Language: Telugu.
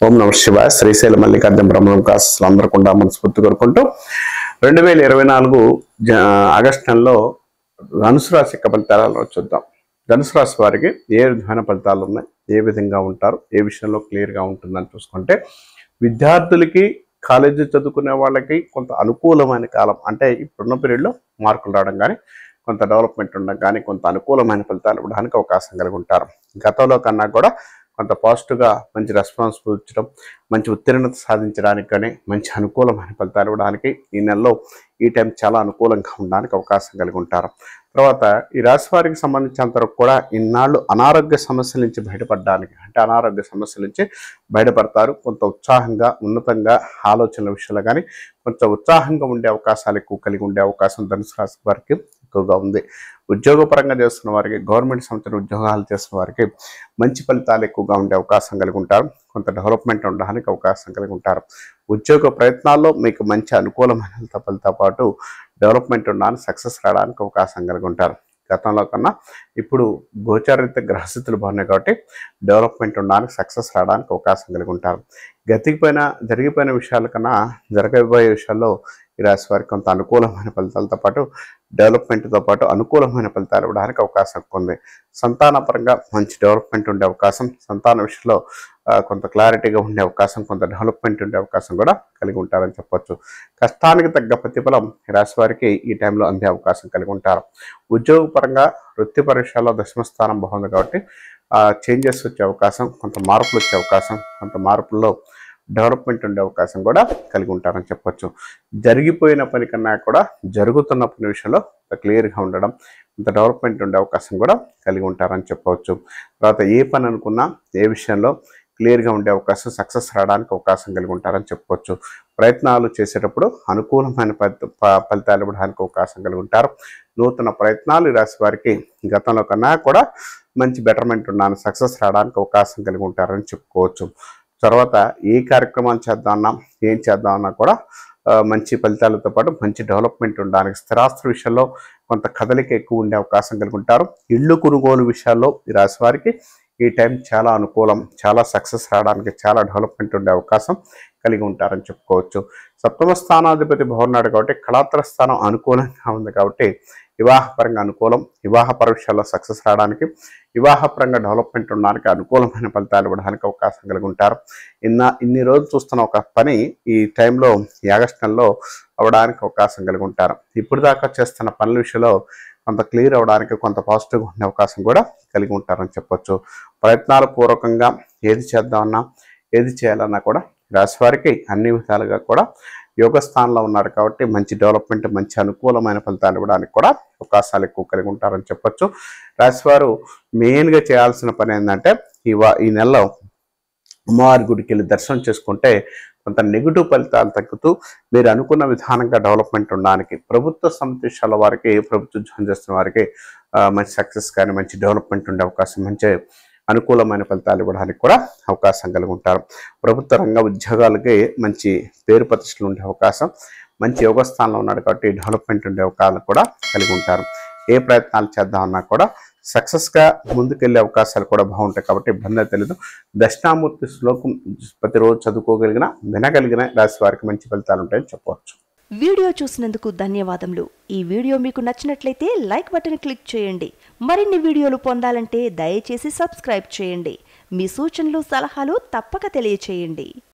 ఓం నమ శివాయ శ్రీశైల మల్లికార్జున బ్రహ్మం కాసులు అందరూ కూడా మనస్ఫూర్తి కోరుకుంటూ రెండు వేల ఇరవై నాలుగు జ ఆగస్టు నెలలో ధనుసు రాశి యొక్క ఫలితాలను చూద్దాం ధనుసు రాశి వారికి ఏ విధమైన ఫలితాలు ఉన్నాయి ఏ విధంగా ఉంటారు ఏ విషయంలో క్లియర్గా ఉంటుందని చూసుకుంటే విద్యార్థులకి కాలేజీ చదువుకునే వాళ్ళకి కొంత అనుకూలమైన కాలం అంటే ఇప్పుడున్న పీరియడ్లో మార్కులు రావడం కానీ కొంత డెవలప్మెంట్ ఉండడం కానీ కొంత అనుకూలమైన ఫలితాలు ఇవ్వడానికి అవకాశం కలిగి ఉంటారు గతంలో కన్నా కూడా కొంత పాజిటివ్గా మంచి రెస్పాన్స్ ఇచ్చడం మంచి ఉత్తీర్ణత సాధించడానికి కానీ మంచి అనుకూలమైన ఫలితాలు ఇవ్వడానికి ఈ నెలలో ఈ టైం చాలా అనుకూలంగా ఉండడానికి అవకాశం కలిగి ఉంటారు తర్వాత ఈ రాశి వారికి సంబంధించినంత వరకు కూడా ఇన్నాళ్ళు అనారోగ్య సమస్యల నుంచి బయటపడడానికి అంటే అనారోగ్య సమస్యల నుంచి బయటపడతారు కొంత ఉత్సాహంగా ఉన్నతంగా ఆలోచనల విషయంలో కానీ కొంచెం ఉత్సాహంగా ఉండే అవకాశాలు ఎక్కువ కలిగి ఉండే అవకాశం ధనుసు రాశి వారికి ఎక్కువగా ఉంది ఉద్యోగపరంగా చేస్తున్న వారికి గవర్నమెంట్ సంస్థల ఉద్యోగాలు చేస్తున్న వారికి మంచి ఫలితాలు ఎక్కువగా ఉండే అవకాశం కలిగి ఉంటారు కొంత డెవలప్మెంట్ ఉండడానికి అవకాశం కలిగి ఉంటారు ఉద్యోగ ప్రయత్నాల్లో మీకు మంచి అనుకూలమైన ఫలితో పాటు డెవలప్మెంట్ ఉండడానికి సక్సెస్ రావడానికి అవకాశం కలిగి ఉంటారు గతంలో కన్నా ఇప్పుడు గోచారిత గ్రహస్థితులు బాగున్నాయి కాబట్టి డెవలప్మెంట్ ఉండడానికి సక్సెస్ రావడానికి అవకాశం కలిగి ఉంటారు గతికిపోయిన జరిగిపోయిన విషయాల కన్నా జరగబోయే విషయాల్లో ఈ రాశి వారికి కొంత అనుకూలమైన ఫలితాలతో పాటు డెవలప్మెంట్తో పాటు అనుకూలమైన ఫలితాలు ఇవ్వడానికి అవకాశం ఎక్కువ ఉంది సంతానపరంగా మంచి డెవలప్మెంట్ ఉండే అవకాశం సంతాన విషయంలో ఆ, కొంత క్లారిటీగా ఉండే అవకాశం కొంత డెవలప్మెంట్ ఉండే అవకాశం కూడా కలిగి ఉంటారని చెప్పొచ్చు కష్టానికి తగ్గ ప్రతిఫలం ఈ రాశి వారికి ఈ టైంలో అందే అవకాశం కలిగి ఉంటారు ఉద్యోగపరంగా వృత్తిపర విషయాల్లో దశమ స్థానం బాగుంది కాబట్టి చేంజెస్ వచ్చే అవకాశం కొంత మార్పులు వచ్చే అవకాశం కొంత మార్పుల్లో డెవలప్మెంట్ ఉండే అవకాశం కూడా కలిగి ఉంటారని చెప్పొచ్చు జరిగిపోయిన పని కన్నా కూడా జరుగుతున్న పని విషయంలో క్లియర్గా ఉండడం ఇంత డెవలప్మెంట్ ఉండే అవకాశం కూడా కలిగి ఉంటారని చెప్పవచ్చు తర్వాత ఏ పని అనుకున్నా ఏ విషయంలో క్లియర్గా ఉండే అవకాశం సక్సెస్ రావడానికి అవకాశం కలిగి ఉంటారని చెప్పవచ్చు ప్రయత్నాలు చేసేటప్పుడు అనుకూలమైన ఫలిత ఫ- ఫలితాలు ఇవ్వడానికి అవకాశం కలిగి ఉంటారు నూతన ప్రయత్నాలు ఈ రాశి వారికి గతంలో కన్నా కూడా మంచి బెటర్మెంట్ ఉన్నాను సక్సెస్ రావడానికి అవకాశం కలిగి ఉంటారని చెప్పుకోవచ్చు తర్వాత ఏ కార్యక్రమాలు చేద్దామన్నా ఏం చేద్దామన్నా కూడా ఆ, మంచి ఫలితాలతో పాటు మంచి డెవలప్మెంట్ ఉండడానికి స్థిరాస్తి విషయంలో కొంత కదలిక ఎక్కువ ఉండే అవకాశం కలిగి ఉంటారు ఇళ్ళు కొనుగోలు విషయాల్లో ఈ రాశి వారికి ఈ టైం చాలా అనుకూలం చాలా సక్సెస్ రావడానికి చాలా డెవలప్మెంట్ ఉండే అవకాశం కలిగి ఉంటారని చెప్పుకోవచ్చు సప్తమ స్థానాధిపతి బాగున్నాడు కాబట్టి కళాత్ర స్థానం అనుకూలంగా ఉంది కాబట్టి వివాహపరంగా అనుకూలం వివాహపర విషయాల్లో సక్సెస్ రావడానికి వివాహపరంగా డెవలప్మెంట్ ఉండడానికి అనుకూలమైన ఫలితాలు ఇవ్వడానికి అవకాశం కలిగి ఉంటారు ఇన్న ఇన్ని రోజులు చూస్తున్న ఒక పని ఈ టైంలో ఈ ఆగస్టు నెలలో అవడానికి అవకాశం కలిగి ఉంటారు ఇప్పుడు దాకా చేస్తున్న పనుల విషయంలో కొంత క్లియర్ అవడానికి కొంత పాజిటివ్గా ఉండే అవకాశం కూడా కలిగి ఉంటారని చెప్పొచ్చు ప్రయత్నాల పూర్వకంగా ఏది చేద్దామన్నా ఏది చేయాలన్నా కూడా రాశి వారికి అన్ని విధాలుగా కూడా యోగ స్థానంలో ఉన్నారు కాబట్టి మంచి డెవలప్మెంట్ మంచి అనుకూలమైన ఫలితాలు ఇవ్వడానికి కూడా అవకాశాలు ఎక్కువ కలిగి ఉంటారని చెప్పొచ్చు రాశివారు మెయిన్గా చేయాల్సిన పని ఏంటంటే ఈ వా ఈ నెలలో అమ్మవారి గుడికి వెళ్ళి దర్శనం చేసుకుంటే కొంత నెగిటివ్ ఫలితాలు తగ్గుతూ మీరు అనుకున్న విధానంగా డెవలప్మెంట్ ఉండడానికి ప్రభుత్వ సంస్థల వారికి ప్రభుత్వ ఉద్యోగం చేస్తున్న వారికి ఆ, మంచి సక్సెస్ కానీ మంచి డెవలప్మెంట్ ఉండే అవకాశం మంచి అనుకూలమైన ఫలితాలు ఇవ్వడానికి కూడా అవకాశం కలిగి ఉంటారు ప్రభుత్వ రంగ ఉద్యోగాలకి మంచి పేరు ప్రతిష్టలు ఉండే అవకాశం మంచి యోగ స్థానంలో ఉన్నాడు కాబట్టి డెవలప్మెంట్ ఉండే అవకాశాలు కూడా కలిగి ఉంటారు ఏ ప్రయత్నాలు చేద్దామన్నా కూడా సక్సెస్గా ముందుకెళ్ళే అవకాశాలు కూడా బాగుంటాయి కాబట్టి ఇబ్బంది తెలియదు దక్షిణామూర్తి శ్లోకం ప్రతిరోజు చదువుకోగలిగిన వినగలిగిన రాశి వారికి మంచి ఫలితాలు ఉంటాయని చెప్పవచ్చు వీడియో చూసినందుకు ధన్యవాదములు ఈ వీడియో మీకు నచ్చినట్లయితే లైక్ బటన్ క్లిక్ చేయండి మరిన్ని వీడియోలు పొందాలంటే దయచేసి సబ్స్క్రైబ్ చేయండి మీ సూచనలు సలహాలు తప్పక తెలియచేయండి